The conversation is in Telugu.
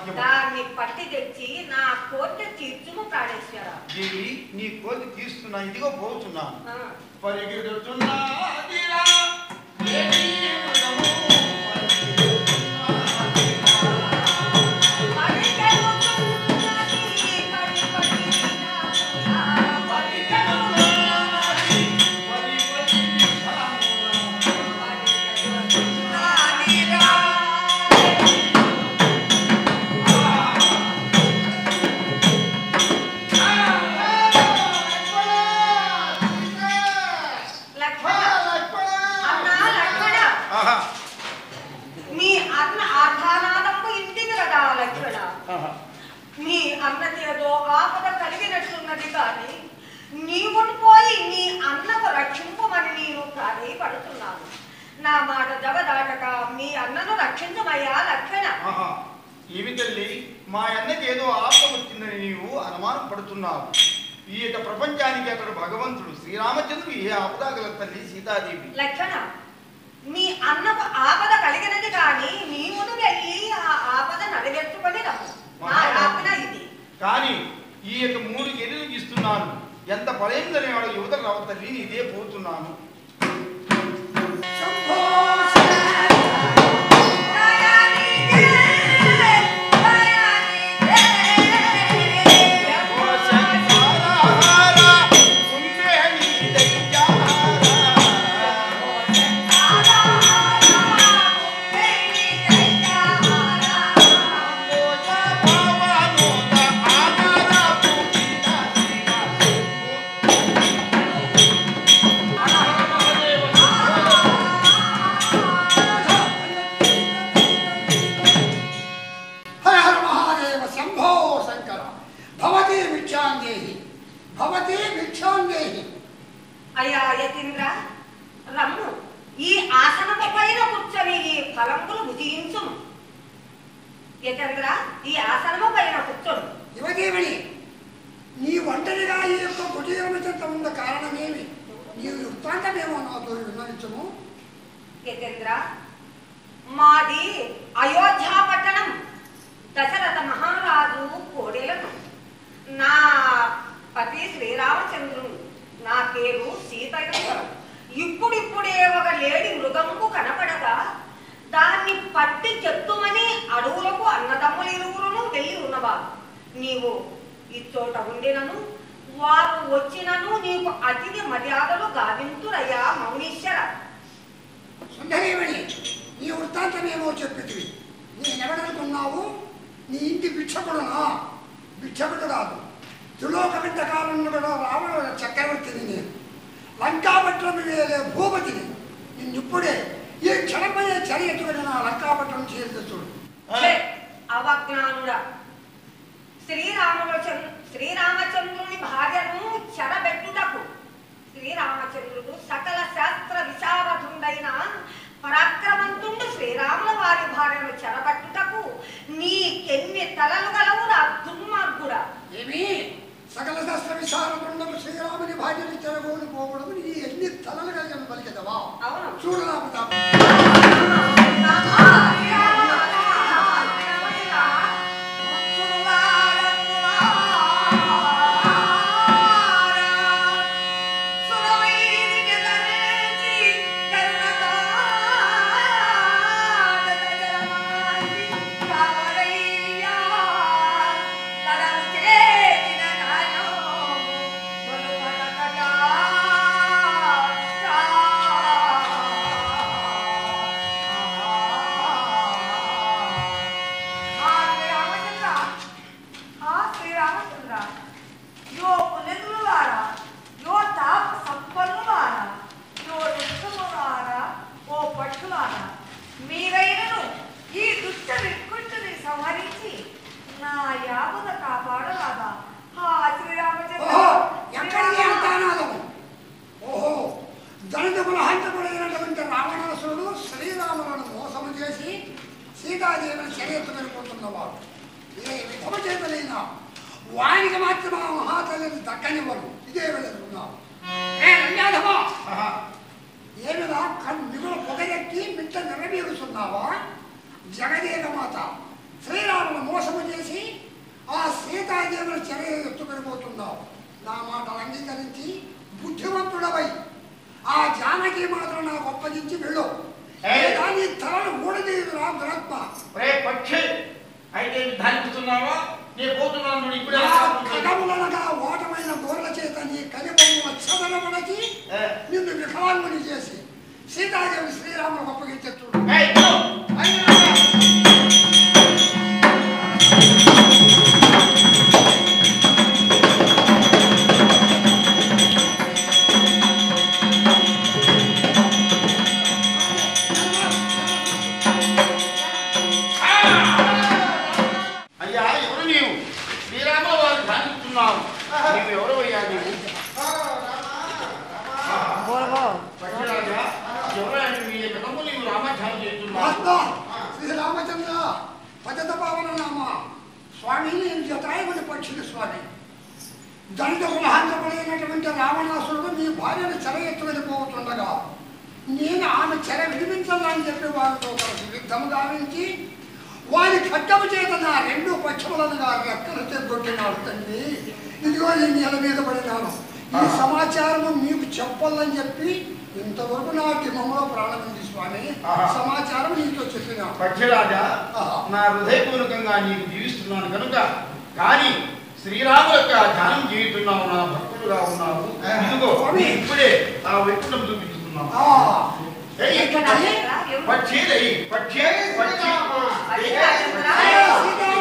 సాధ్యము దాన్ని పట్టి తెచ్చి నా కోరిక తీర్చుము ప్రాణేశ్వర దేవి నీ కోరిక తీస్తున్నా ఇదిగో పోతున్నాను ఆ. పరిగెడుతున్నదిరా దేవి మృగము, పరిగెడుతున్నదిరా. పరిగెడుతున్నది పడి పడి నా పరిగెడుతున్నది, పరి పరి విషమున. పరిగెడుతున్నదిరా. లక్ష్మణ అన్నా లక్ష్మణ ఆహా, మీ అన్న ఆధానాలకు ఇంటికి రడా లక్ష్మణ ఆహా. మీ అన్నకి ఏదో ఆపద కలిగినట్టున్నది కానీ నీవును పోయి నీ అన్నకు రక్షింపమని నేను ప్రాధేయపడుతున్నాను నా మాట జగదాటక మీ అన్నను రక్షించమయ్యా లక్షణ ఆహా. ఏమి తల్లి మా అన్నకి ఏదో ఆపద వచ్చిందని నీవు అనుమానం పడుతున్నావు ఈ యొక్క ప్రపంచానికి అతడు భగవంతుడు శ్రీరామచంద్రుడు ఏ ఆపదాగల తల్లి సీతాదేవి లక్షణ మీ అన్నకు ఆపద కలిగినది కానీ నీవును వెళ్ళి ఆ ఆపద నడిగెత్తుకొని రమ్ము నా ఆజ్ఞ ఇది కానీ ఈ యొక్క మూడు గిరిలకు ఇస్తున్నాను ఎంత బలైందని వాడు యువత రావ తల్లి ఇదే పోతున్నాను హర హర మహాదేవ శంభో శంకర భవతి భిక్షాందేహి భవతి భిక్షాందేహి అయ్యా యతీంద్ర రమ్ము ఈ ఆసనము పైన కూర్చొని ఈ ఫలంబులు భుజించుము యతేంద్ర ఈ ఆసనము పైన కూర్చోడు యువదేవుని నీ ఒంటరిగా ఈ యొక్క కుటీరమిత ఉన్న కారణమేమి నీ వృత్తాంతమేమో నాతో విన్నవించము యతేంద్ర మాది అయోధ్య పట్టణం దశరథ మహారాజు కోడెలను నా పతి శ్రీరామచంద్రుడు నా పేరు సీతయ్యేశ్వరం ఇప్పుడిప్పుడే ఒక లేడి మృగముకు కనపడగా దాన్ని పట్టి చెత్తుమని అడవులకు అన్నదమ్ముల ఇరువురును వెళ్ళి ఉన్నవారు నీవు ఇచ్చోట ఉండినను వారు వచ్చినను నీకు అతిథి మర్యాదలు గావింతురయ్యా మౌనీశ్వర సుందరేమణి నీ వృత్తాంతమేమో చెప్పితివి నేనెవడనుకున్నావు నీ ఇంటి భిక్షకుడునా భిక్షకుడు కాదు త్రిలోక బిడ్డ కాలంలో కూడా రావణ చక్రవర్తిని నేను లంకాపట్నం వేలే భూపతిని నిన్నిప్పుడే ఈ క్షణమయ్యే చర్య ఎత్తుకుని నా లంకాపట్నం చేసి చూడు ఛే, అవజ్ఞానుడా శ్రీరాముల శ్రీరామచంద్రుని భార్యను చెరబెట్టుటకు శ్రీరామచంద్రుడు సకల శాస్త్ర విశారదుండైన పరాక్రమంతుండు శ్రీరాముల వారి భార్యను చెరబట్టుటకు నీకెన్ని తలలు గలవురా దుర్మార్గుడా ఏమి సకల శాస్త్ర విశారదుండము శ్రీరాముని భార్యని చెరగోని పోకూడదు నీ ఎన్ని తలలు కలిగిన పలికెదవా అవును చూడు నా ప్రతాపం యో పునరులారా యో తాప సంపన్నులారా యో దుష్టములారా ఓ పట్టులారా మీరైనను ఈ దుష్ట వికృతిని సంహరించి నా యావద కాపాడరాదా ఆ శ్రీరామచంద్ర ఓహో ఎక్కడికి అంటానాదము ఓహో దళితముల హంతకుడైనటువంటి రావణాసురుడు శ్రీరాములను మోసము చేసి సీతాదేవిని చర్యెత్తుకొని పోతున్నవాడు ఏ విధము చేతలైనా వానికి మాత్రం ఆ మహాతల్లిని దక్కనివ్వరు ఇదే వెళుతున్నావు ఏ రంగాధమా ఆహా. ఏమిరా కన్ను మిగులు పొగరెక్కి మిట్ట నిరబీరుస్తున్నావా జగదేక మాత శ్రీరామును మోసము చేసి ఆ సీతాదేవుని చెర ఎత్తుకొని పోతున్నావు నా మాటలు అంగీకరించి బుద్ధివంతుడవై ఆ జానకి మాత్రం నాకు అప్పగించి వెళ్ళు ఏయ్. లేదా నీ తలను ఊడదీయదు రా దురత్మ రే పక్షి అయితే ధాన్పిస్తున్నావా నేను పోతున్నాను నువ్వు ఇప్పుడే నా రాకపోతే. కడములనగా ఓటమైన గోర్ల చేత నీ కలిబొమ్మల చదరమణచి ఏ. నిన్ను వికలాంగుని చేసి సీతాదేవి శ్రీరాములకు అప్పగించేట్టు ఏయ్, ఇదిగో. అయ్యా ఎవరు నీవు శ్రీరాముల వారు ధ్యానిస్తున్నావు నీవు ఎవరు అయ్యా నీవు పక్షిరాజా ఎవరైనా మీ విధము నీవు రామధ్యానం చేస్తున్నావు మహాత్మా శ్రీరామచంద్ర పదత పావన నామ స్వామి నేను జటాయుని పక్షుని స్వామి దండకుల హంతపడైనటువంటి రావణాసురుడు మీ భార్యను చెర ఎత్తు వెళ్ళిపోతుండగా నేను ఆమె చెర విడిపించాలని చెప్పి వారితో కలిసి యుద్ధము గావించి వారి ఖడ్డము చేత నా రెండు పక్షములను నా రెక్కలు తెగొట్టినాడు తండ్రి ఇదిగో నేను నెల మీద పడినాను ఈ సమాచారము మీకు చెప్పాలని చెప్పి ఇంతవరకు నా దిమంలో ప్రాణం ఉంది స్వామి ఆహా. సమాచారం నీతో చెప్పినా పక్షిరాజా ఆహా. నా హృదయపూర్వకంగా నీకు జీవిస్తున్నాను కనుక కానీ శ్రీరాము యొక్క ధ్యానం చేయుతున్నావు నా భక్తుడుగా ఉన్నావు ఇదిగో స్వామి. ఇప్పుడే ఆ వైకుంఠం చూపిస్తున్నావు ఆ, ఏయ్, ఇక్కడ పక్షి, పక్షి ఏయ్, పక్షి పక్షి పక్షి రాజేంద్ర. జయ సీతారామ